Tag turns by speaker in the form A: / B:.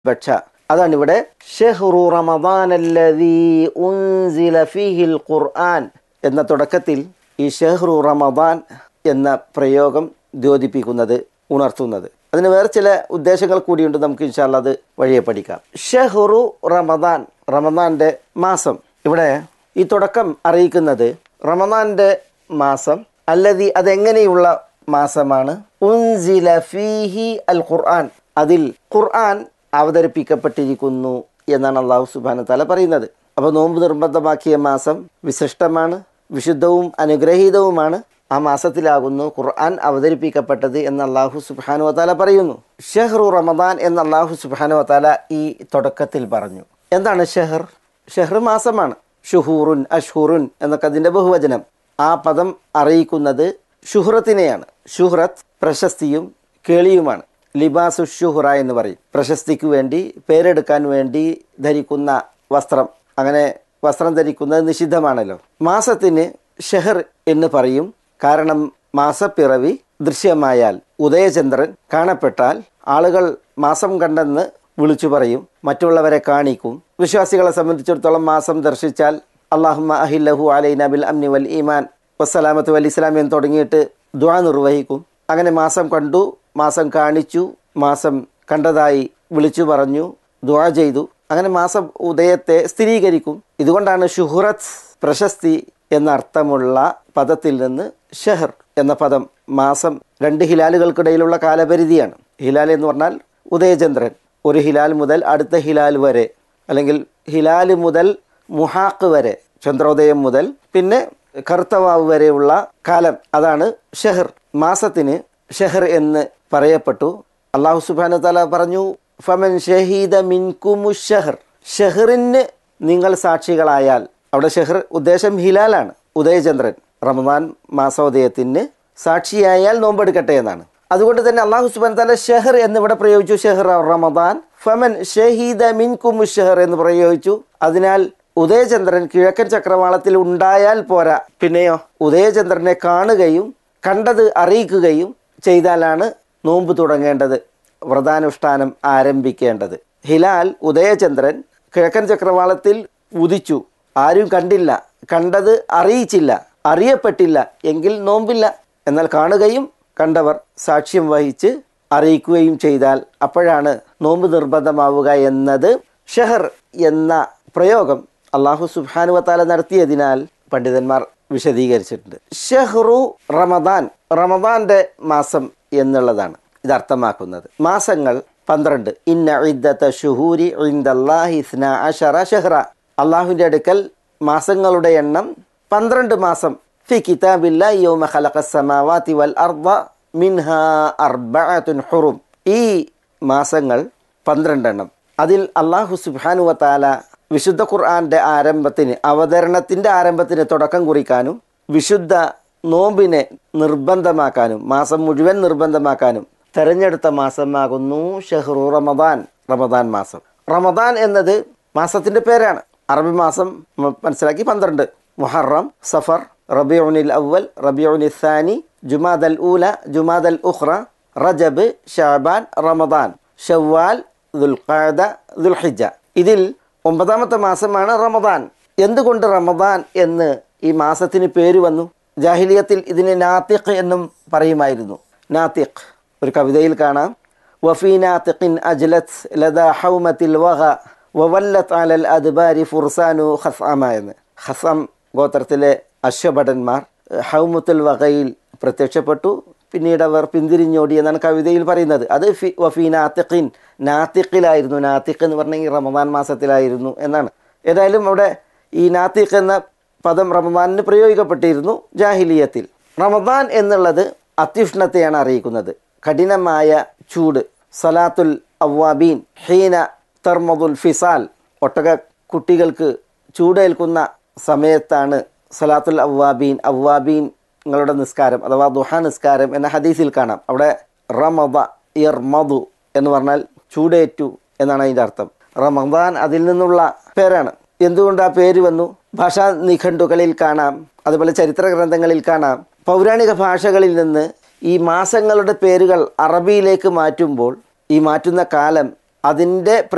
A: ബക്ഷ അതാണ് ഇവിടെ ഷെഹ്റു റമദാൻ അല്ലദീ ഉൻസില ഫീഹിൽ ഖുർആൻ എന്ന തുടക്കത്തിൽ ഈ ഷെഹ്റു റമദാൻ എന്ന പ്രയോഗം ദ്യോതിപ്പിക്കുന്നത് ഉണർത്തുന്നത് അതിന് വേറെ ചില ഉദ്ദേശങ്ങൾ കൂടിയുണ്ട് നമുക്ക് ഇൻഷാല്ല അത് വഴിയെ പഠിക്കാം ഷെഹ്റു റമദാൻ റമദാന്റെ മാസം ഇവിടെ ഈ തുടക്കം അറിയിക്കുന്നത് റമദാന്റെ മാസം അല്ലതി അതെങ്ങനെയുള്ള മാസമാണ് ഉൻസില ഫീഹി അൽ ഖുർആൻ അതിൽ ഖുർആൻ അവതരിപ്പിക്കപ്പെട്ടിരിക്കുന്നു എന്നാണ് അള്ളാഹു സുബാന തല പറയുന്നത് അപ്പോൾ നോമ്പ് നിർബന്ധമാക്കിയ മാസം വിശിഷ്ടമാണ് വിശുദ്ധവും അനുഗ്രഹീതവുമാണ് ആ മാസത്തിലാകുന്നു ഖുർആൻ അവതരിപ്പിക്കപ്പെട്ടത് എന്ന് അള്ളാഹു സുബാനു വത്താല പറയുന്നു ഷെഹ്റു റമദാൻ എന്ന് അള്ളാഹു സുബാനു വത്താല ഈ തുടക്കത്തിൽ പറഞ്ഞു എന്താണ് ഷെഹർ ഷെഹർ മാസമാണ് ഷുഹൂറുൻ അഷ്ഹൂറുൻ എന്നൊക്കെ അതിൻ്റെ ബഹുവചനം ആ പദം അറിയിക്കുന്നത് ഷുഹ്റത്തിനെയാണ് ഷുഹ്റത്ത് പ്രശസ്തിയും കേളിയുമാണ് ലിബാസു ഷുഹ്റ എന്ന് പറയും പ്രശസ്തിക്ക് വേണ്ടി പേരെടുക്കാൻ വേണ്ടി ധരിക്കുന്ന വസ്ത്രം അങ്ങനെ വസ്ത്രം ധരിക്കുന്നത് നിഷിദ്ധമാണല്ലോ മാസത്തിന് ഷെഹർ എന്ന് പറയും കാരണം മാസപ്പിറവി ദൃശ്യമായാൽ ഉദയചന്ദ്രൻ കാണപ്പെട്ടാൽ ആളുകൾ മാസം കണ്ടെന്ന് വിളിച്ചു പറയും മറ്റുള്ളവരെ കാണിക്കും വിശ്വാസികളെ സംബന്ധിച്ചിടത്തോളം മാസം ദർശിച്ചാൽ അള്ളാഹുമ അഹില്ലഹു അലൈന ബിൽ അംനി വൽ ഈമാൻ വസ്സലാമത്ത് വൽ ഇസ്ലാം എന്ന് തുടങ്ങിയിട്ട് ദ്വാ നിർവഹിക്കും അങ്ങനെ മാസം കണ്ടു മാസം കാണിച്ചു മാസം കണ്ടതായി വിളിച്ചു പറഞ്ഞു ദ്വാ ചെയ്തു അങ്ങനെ മാസം ഉദയത്തെ സ്ഥിരീകരിക്കും ഇതുകൊണ്ടാണ് ഷുഹുറത്ത് പ്രശസ്തി എന്ന അർത്ഥമുള്ള പദത്തിൽ നിന്ന് ഷെഹർ എന്ന പദം മാസം രണ്ട് ഹിലാലുകൾക്കിടയിലുള്ള കാലപരിധിയാണ് ഹിലാൽ എന്ന് പറഞ്ഞാൽ ഉദയചന്ദ്രൻ ഒരു ഹിലാൽ മുതൽ അടുത്ത ഹിലാൽ വരെ അല്ലെങ്കിൽ ഹിലാൽ മുതൽ മുഹാക്ക് വരെ ചന്ദ്രോദയം മുതൽ പിന്നെ കറുത്തവാവ് വരെയുള്ള കാലം അതാണ് ഷെഹർ മാസത്തിന് ഷെഹർ എന്ന് പറയപ്പെട്ടു അള്ളാഹു സുബാന തല പറഞ്ഞു ഫമൻ ഷഹീദ മിൻകുമു ഷെഹർ ഷെഹറിന് നിങ്ങൾ സാക്ഷികളായാൽ അവിടെ ഷെഹർ ഉദ്ദേശം ഹിലാലാണ് ഉദയചന്ദ്രൻ റമദാൻ മാസോദയത്തിന് സാക്ഷിയായാൽ നോമ്പെടുക്കട്ടെ എന്നാണ് അതുകൊണ്ട് തന്നെ അള്ളാഹു സുബാൻ തല ഷെഹർ എന്നിവിടെ പ്രയോഗിച്ചു ഷെഹർ റമദാൻ ഫമൻ ഷഹീദ മിൻകുമു ഷെഹർ എന്ന് പ്രയോഗിച്ചു അതിനാൽ ഉദയചന്ദ്രൻ കിഴക്കൻ ചക്രവാളത്തിൽ ഉണ്ടായാൽ പോരാ പിന്നെയോ ഉദയചന്ദ്രനെ കാണുകയും കണ്ടത് അറിയിക്കുകയും ചെയ്താലാണ് നോമ്പ് തുടങ്ങേണ്ടത് വ്രതാനുഷ്ഠാനം ആരംഭിക്കേണ്ടത് ഹിലാൽ ഉദയചന്ദ്രൻ കിഴക്കൻ ചക്രവാളത്തിൽ ഉദിച്ചു ആരും കണ്ടില്ല കണ്ടത് അറിയിച്ചില്ല അറിയപ്പെട്ടില്ല എങ്കിൽ നോമ്പില്ല എന്നാൽ കാണുകയും കണ്ടവർ സാക്ഷ്യം വഹിച്ച് അറിയിക്കുകയും ചെയ്താൽ അപ്പോഴാണ് നോമ്പ് നിർബന്ധമാവുക എന്നത് ഷെഹർ എന്ന പ്രയോഗം അള്ളാഹു സുബാനുവത്താല നടത്തിയതിനാൽ പണ്ഡിതന്മാർ വിശദീകരിച്ചിട്ടുണ്ട് ഷെഹ്റു റമദാൻ റമദാന്റെ മാസം എന്നുള്ളതാണ് ഇത് അർത്ഥമാക്കുന്നത് മാസങ്ങൾ പന്ത്രണ്ട് ഇന്ന ഇദ്ദത്ത ഷുഹൂരി ഇൻദല്ലാഹി ഇസ്ന അഷറ ഷെഹ്റ അള്ളാഹുവിൻ്റെ അടുക്കൽ മാസങ്ങളുടെ എണ്ണം പന്ത്രണ്ട് മാസം ഫി കിതാബില്ല യൗമ ഖലഖ സമാവാതി വൽ അർദ മിൻഹ അർബഅത്തുൻ ഹുറും ഈ മാസങ്ങൾ പന്ത്രണ്ടെണ്ണം അതിൽ അള്ളാഹു സുബ്ഹാനു വതാല വിശുദ്ധ ഖുർആന്റെ ആരംഭത്തിന് അവതരണത്തിന്റെ ആരംഭത്തിന് തുടക്കം കുറിക്കാനും വിശുദ്ധ നോമ്പിനെ നിർബന്ധമാക്കാനും മാസം മുഴുവൻ നിർബന്ധമാക്കാനും തെരഞ്ഞെടുത്ത മാസമാകുന്നു ഷെഹ്റു റമദാൻ റമദാൻ മാസം റമദാൻ എന്നത് മാസത്തിന്റെ പേരാണ് അറബി മാസം മനസ്സിലാക്കി പന്ത്രണ്ട് മുഹറം സഫർ റബിയുനിൽ അവൽ റബിയുനിൽ സാനി ജുമാദൽ ഊല ജുമാദൽ ഉഖ്റ റജബ് ഷാബാൻ റമദാൻ ഷവ്വാൽ ദുൽഖാദ ദുൽഹിജ ഇതിൽ ഒമ്പതാമത്തെ മാസമാണ് റമദാൻ എന്തുകൊണ്ട് റമദാൻ എന്ന് ഈ മാസത്തിന് പേര് വന്നു ജാഹിലിയത്തിൽ ഇതിന് നാത്തിഖ് എന്നും പറയുമായിരുന്നു നാത്തിഖ് ഒരു കവിതയിൽ കാണാം വഫീ നാത്തിഖിൻ അജ്ലത് ലദാ ഹൗമത്തിൽ വഹ വവല്ലത്ത് അലൽ അദ്ബാരി ഫുർസാനു ഖസ്അമ എന്ന് ഖസം ഗോത്രത്തിലെ അശ്വഭടന്മാർ ഹൗമുത്തുൽ വകയിൽ പ്രത്യക്ഷപ്പെട്ടു പിന്നീട് അവർ പിന്തിരിഞ്ഞോടി എന്നാണ് കവിതയിൽ പറയുന്നത് അത് ഫി വഫീ നാത്തിഖിൻ നാത്തിഖിലായിരുന്നു നാത്തിഖ് എന്ന് പറഞ്ഞെങ്കിൽ റമദാൻ മാസത്തിലായിരുന്നു എന്നാണ് ഏതായാലും അവിടെ ഈ നാത്തിഖ് എന്ന പദം റമദാനിന് പ്രയോഗിക്കപ്പെട്ടിരുന്നു ജാഹിലിയത്തിൽ റമദാൻ എന്നുള്ളത് അത്യുഷ്ണത്തെയാണ് അറിയിക്കുന്നത് കഠിനമായ ചൂട് സലാത്തുൽ അവ്വാബീൻ ഹീന തർമദുൽ ഫിസാൽ ഒട്ടക കുട്ടികൾക്ക് ചൂടേൽക്കുന്ന സമയത്താണ് സലാത്തുൽ അവ്വാബീൻ അവ്വാബീൻ നിങ്ങളുടെ നിസ്കാരം അഥവാ ദുഹ നിസ്കാരം എന്ന ഹദീസിൽ കാണാം അവിടെ റമദ ഇർമദു എന്ന് പറഞ്ഞാൽ ചൂടേറ്റു എന്നാണ് അതിൻ്റെ അർത്ഥം റമദാൻ അതിൽ നിന്നുള്ള പേരാണ് എന്തുകൊണ്ട് ആ പേര് വന്നു ഭാഷാ നിഘണ്ടുകളിൽ കാണാം അതുപോലെ ചരിത്ര ഗ്രന്ഥങ്ങളിൽ കാണാം പൗരാണിക ഭാഷകളിൽ നിന്ന് ഈ മാസങ്ങളുടെ പേരുകൾ അറബിയിലേക്ക് മാറ്റുമ്പോൾ ഈ മാറ്റുന്ന കാലം അതിൻ്റെ